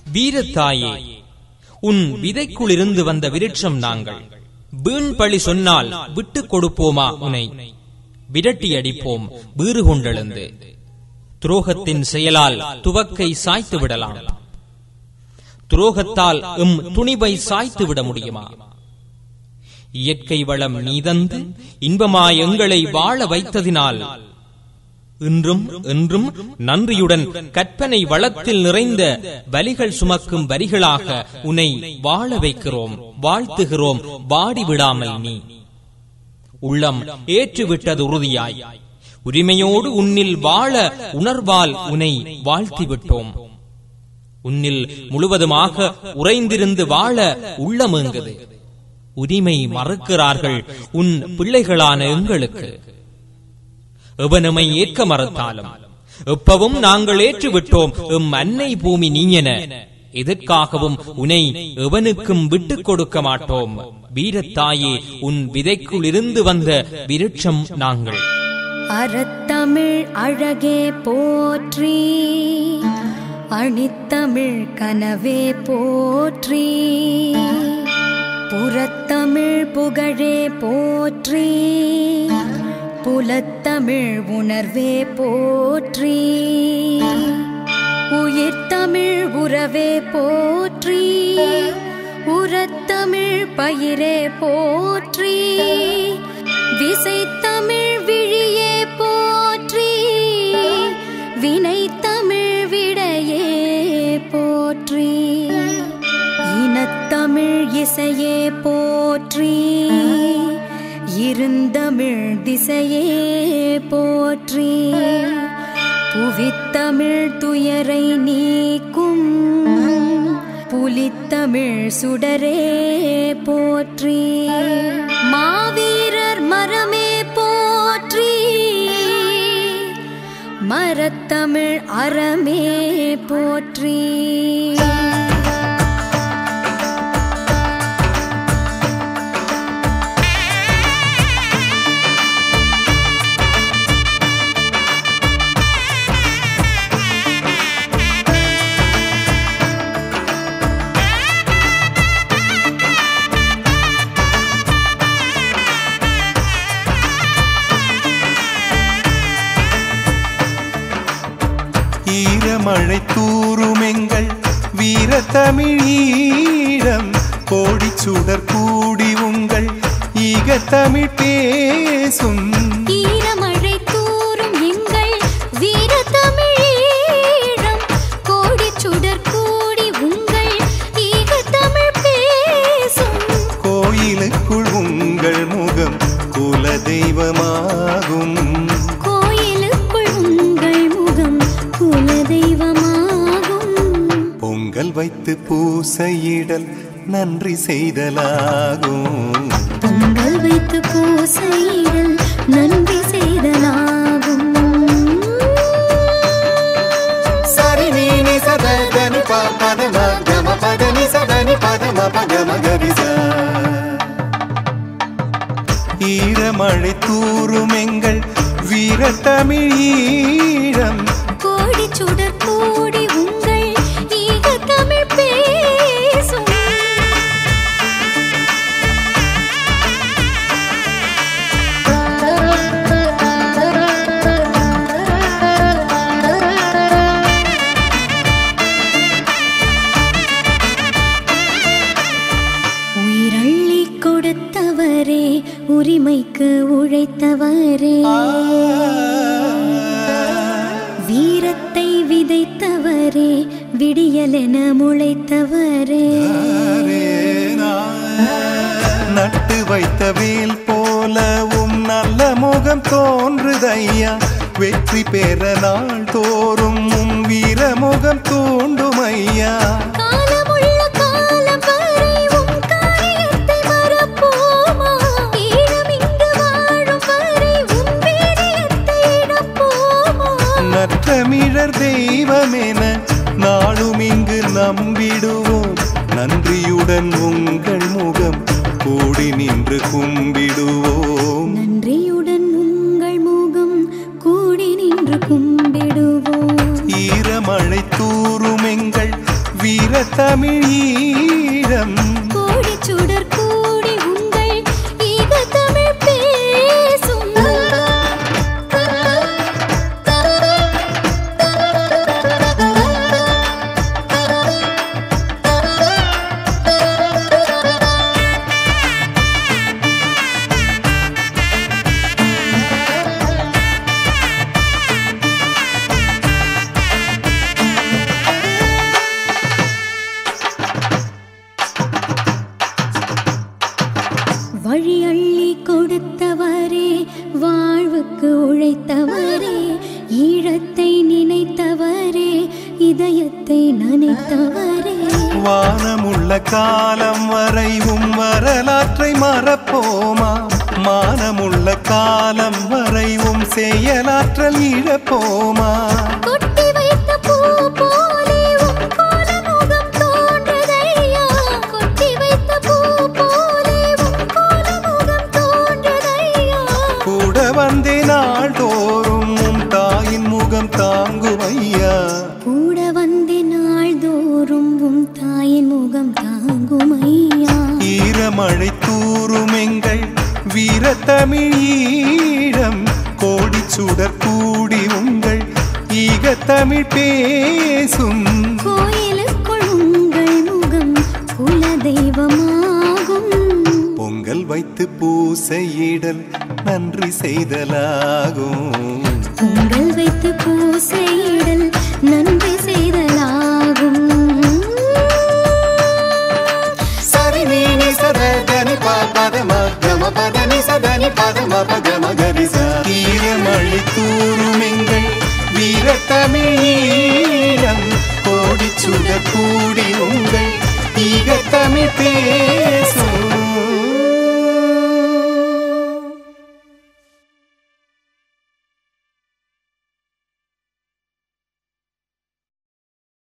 வீரத்தாயே உன் விதைக்குள்ளிருந்து வந்த விருட்சம் நாங்கள் வீண் பழி சொன்னால் விட்டுக் கொடுப்போமா உனை விரட்டி அடிப்போம் வீறு கொண்டெழுந்து துரோகத்தின் செயலால் துவக்கை சாய்த்து விடலாம் துரோகத்தால் எம் துணிவை சாய்த்து விட முடியுமா இயற்கை வளம் நீதந்து இன்பமாய் எங்களை வாழ வைத்ததினால் இன்றும் என்றும் நன்றியுடன் கற்பனை வளத்தில் நிறைந்த வலிகள் சுமக்கும் வரிகளாக உன்னை வாழ வைக்கிறோம் வாழ்த்துகிறோம் வாடி விடாமல் நீ உள்ளம் ஏற்றுவிட்டது உறுதியாய் உரிமையோடு உன்னில் வாழ உணர்வால் உன்னை வாழ்த்திவிட்டோம் உன்னில் முழுவதுமாக உறைந்திருந்து வாழ உள்ளமேங்குது உரிமை மறுக்கிறார்கள் உன் பிள்ளைகளான எங்களுக்கு எவனுமை ஏற்க மறுத்தாலும் எப்பவும் நாங்கள் ஏற்றுவிட்டோம் எம் அன்னை பூமி நீயென எதற்காகவும் உனை எவனுக்கும் விட்டுக் கொடுக்க மாட்டோம் வீரத்தாயே உன் விதைக்குள் இருந்து வந்த விருட்சம் நாங்கள் அறத்தமிழ் அழகே போற்றி அணித்தமிழ் கனவே போற்றி புறத்தமிழ் புகழே போற்றி புலத்தமிழ் உணர்வே போற்றி உயிர்த்தமிழ் உறவே போற்றி உரத்தமிழ் பயிரே போற்றி விசைத்தமிழ் விழியே போற்றி வினைத்தமிழ் விடையே போற்றி இனத்தமிழ் இசையே போற்றி இருந்தமிழ் திசையே போற்றி புவித்தமிழ் துயரை நீக்கும் புலித்தமிழ் சுடரே போற்றி மாவீரர் மரமே போற்றி மரத்தமிழ் அறமே போற்றி ஈரமழை தூருமெங்கள் வீர தமிழீழம் கோடி சுடர் கூடி உங்கள் ஈக தமிழ் பேசும் ஈரமழை தூரும் எங்கள் வீர தமிழீழம் கோடி சுடர் கூடி உங்கள் ஈக தமிழ் பேசும் கோயிலுக்குள் உங்கள் முகம் குல தெய்வமாகும் கோயிலுக்குள் உங்கள் முகம் குல தெய்வமாகும் பொங்கல் வைத்து பூசையிடல் நன்றி செய்தலாகும் பொங்கல் வைத்து பூசையிடல் நன்றி செய்தலாகும் சரி நீ சதனி பதம கம பதனி சதனி பதம பகம கரிச ஈரமழை தூரும் எங்கள் வீர தமிழீழம் கோடி சுடர் கூடி உங்கள் ஈக தமிழ் பேசும் உயிரள்ளி கொடுத்தவரே உரிமைக்கு உழைத்தவரே வீரத்தை விதைத்தவரே விடியலென முளைத்தவரே நட்டு வைத்த வேல் போலவும் நல்ல முகம் தோன்றுதையா வெற்றி பெற நாள் தோறும் உன் வீர முகம் தூண்டும் ஐயா காலமுள்ள காலம் வரை உன் காரியத்தை மறப்போமா ஈழம் இங்கு வாழும் வரை உன் வீரியத்தை இழப்போமா நற்றமிழர் தெய்வமென நாளும் இங்கு நம்பிடுவோம் நன்றியுடன் உங்கள் முகம் கூடி நின்று கும்பிடுவோம் நன்றியுடன் உங்கள் முகம் கூடி நின்று கும்பிடுவோம் ஈரமழை தூரும் எங்கள் வீர வீரத்தமிழ் ஈழம் கோடி சுடர் கூடி உங்கள் ஈக தமிழ் பேசும் வழி அள்ளி கொடுத்தவரே வாழ்வுக்கு உழைத்தவரே ஈழத்தை நினைத்தவரே இதயத்தை நனைத்தவரே வானமுள்ள காலம் வரைவும் வரலாற்றை மறப்போமா மானமுள்ள காலம் வரைவும் செயலாற்றல் இழப்போமா கொட்டி வைத்த பூ போலே உன் கோலமுகம் தோன்றதையா கொட்டி வைத்த பூ போலே உன் கோலமுகம் தோன்றதையா கூட வந்தே நாள்தோறும் உம் தாயின் முகம் தாங்குமையா கூட வந்தே நாள்தோறும் உன் தாயின் முகம் தாங்கும் ஐயா ஈரமழை தூரும் எங்கள் வீரத்தமிழ் ஈழம் கோடி சுடர் கூடி உங்கள் ஈகத்தமிழ் பேசும் கோயிலுக்குள் உங்கள் முகம் குல தெய்வமாகும் பொங்கல் வைத்து பூசையிடல் நன்றி செய்தலாகும் பொங்கல் வைத்து பூசையிடல் நன்றி செய்தலாகும் சரி நீ சதனி பதம கம பதனி சதனி பதம பகம கரிச ஈரமழை தூரும் எங்கள் வீரத்தமிழீழம் கோடி சுட கூடி உங்கள் ஈகத்தமிழ் பேசும்